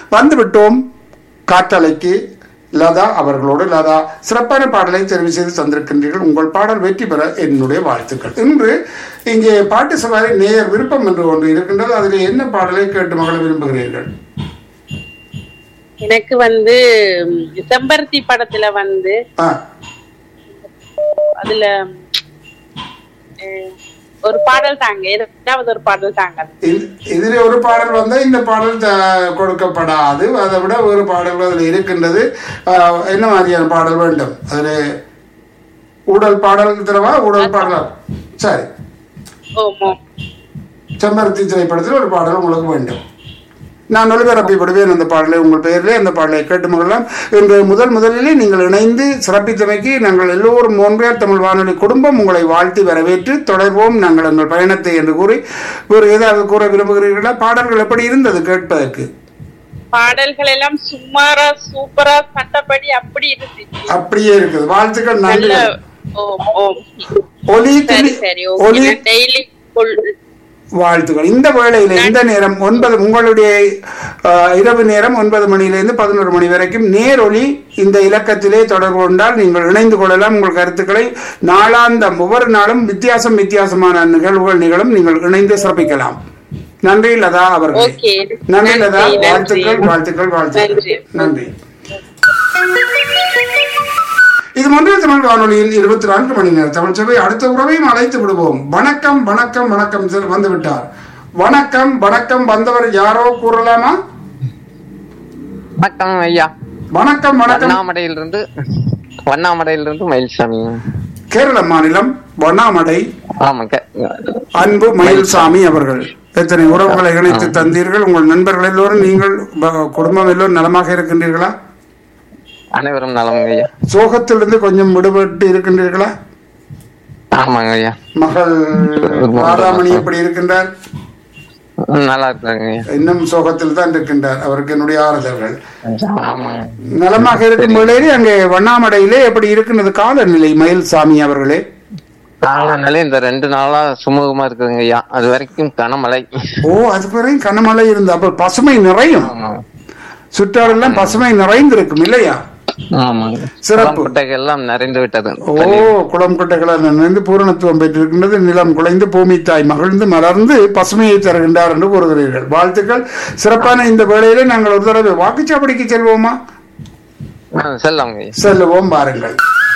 வந்துவிட்டோம் காற்றலைக்கு லதா அவர்களோடு லதா சிறப்பான பாடலை தெரிவு செய்து தந்திருக்கின்றீர்கள் உங்கள் பாடல் வெற்றி பெற என்னுடைய வாழ்த்துக்கள் இன்று இங்கே பாட்டு சவாரி நேயர் விருப்பம் என்று ஒன்று இருக்கின்றது அதில் என்ன பாடலை கேட்டு மகள விரும்புகிறீர்கள் எனக்கு வந்து ம், செம்பருத்தி படத்துல வந்து ஆ அதுல ம், ஒரு பாடல் தாங்க ஏதாவது ஒரு பாடல் தாங்க இது- இதிலே ஒரு பாடல் வந்தால் இந்த பாடல் த- கொடுக்கப்படாது அதை விட ஒரு பாடல் அதில் இருக்கின்றது ஆஹ், என்ன மாதிரியான பாடல் வேண்டும் அதில் ஊடல் பாடல் தரவா ஊடல் பாடல் சரி ஓமோ செம்பருத்தி திரைப்படத்தில் ஒரு பாடல் உங்களுக்கு வேண்டும் நான் ஒளிபரப்பிப்படுவேன் அந்த பாடலை உங்கள் பெயரிலே அந்த பாடலை கேட்டு மகிழலாம் இன்று முதல் முதலிலே நீங்கள் இணைந்து சிறப்பித்தமைக்கு நாங்கள் எல்லோரும் மோன்றியார் தமிழ் வானொலி குடும்பம் உங்களை வாழ்த்தி வரவேற்று தொடர்வோம் நாங்கள் எங்கள் பயணத்தை என்று கூறி வேறு ஏதாவது கூற விரும்புகிறீர்களா பாடல்கள் எப்படி இருந்தது கேட்பதற்கு பாடல்கள் எல்லாம் சுமாரா சூப்பரா சட்டப்படி அப்படி இருந்துச்சு அப்படியே இருக்குது வாழ்த்துக்கள் நல்ல நன்றி ஓம் ஓம் ஒலி சரி துளி- சரி ஒலி ஓகே டெய்லி வாழ்த்துக்கள் இந்த வேளையில் இந்த நேரம் ஒன்பது உங்களுடைய அஹ், இரவு நேரம் ஒன்பது மணியிலிருந்து பதினோரு மணி வரைக்கும் நேரொலி இந்த இலக்கத்திலே தொடர்பு கொண்டால் நீங்கள் இணைந்து கொள்ளலாம் உங்கள் கருத்துக்களை நாளாந்தம் ஒவ்வொரு நாளும் வித்தியாசம் வித்தியாசமான நிகழ்வுகள் நிகழும் நீங்கள் இணைந்து சிறப்பிக்கலாம் நன்றி லதா அவர்கள் ஓகே நன்றி லதா நன்றி, நன்றி. வாழ்த்துக்கள் வாழ்த்துக்கள் வாழ்த்துக்கள் நன்றி. நன்றி இது மண்டல தமிழ் வானொலியில் இருபத்தி நான்கு மணி நேரம் தமிழ் சபை அடுத்த உறவையும் அழைத்து விடுவோம் வணக்கம் வணக்கம் வணக்கம் சார் வந்து விட்டார் வணக்கம் வணக்கம் வந்தவர் யாரோ கூறலாமா வணக்கம் ஐயா வணக்கம் வணக்கம் வண்ணாமடையிலிருந்து வண்ணாமடையிலிருந்து மயில்சாமி கேரள மாநிலம் வண்ணாமடை ஆமாங்க அன்பு மயில்சாமி அவர்கள் எத்தனை உறவுகளை இணைத்து தந்தீர்கள் உங்கள் நண்பர்கள் எல்லோரும் நீங்கள் ப- குடும்பம் எல்லோரும் நலமாக இருக்கின்றீர்களா அனைவரும் நலமுங்க ஐயா சோகத்திலிருந்து கொஞ்சம் விடுபட்டு இருக்கின்றீர்களா ஆமாங்க ஐயா மகள் ராதாமணி எப்படி இருக்கின்றார் ம், நல்லா இருக்காங்க ஐயா இன்னும் சோகத்தில் தான் இருக்கின்றார் அவருக்கு என்னுடைய ஆறுதல்கள் ஆமாங்க நலமாக இருக்கும் வேளையிலே அங்கே வண்ணாமடையிலே எப்படி இருக்கின்றது காலநிலை மயில்சாமி அவர்களே அதனால இந்த ரெண்டு நாளா சுமூகமா இருக்குதுங்க ஐயா அது வரைக்கும் கனமழை ஓ அது பிறகு கனமழை இருந்து அப்ப பசுமை நிறையும் ஆமாங்க சுற்றாலெல்லாம் பசுமை நிறைந்திருக்கும் இல்லையா ஆமாங்க சிறப்பு. குட்டைகள் எல்லாம் நிறைந்து விட்டது ஓ குளம் குட்டைகளால் நிறைந்து பூரணத்துவம் பெற்றிருக்கின்றது நிலம் குலைந்து பூமி தாய் மகிழ்ந்து மலர்ந்து பசுமையை தருகின்றார் என்று கூறுகிறீர்கள் வாழ்த்துக்கள் சிறப்பான இந்த வேளையிலே நாங்கள் ஒரு தடவை வாக்குச்சாவடிக்கு செல்வோமா ஆ, செல்லாங்க ஐயா செல்லுவோம் பாருங்கள்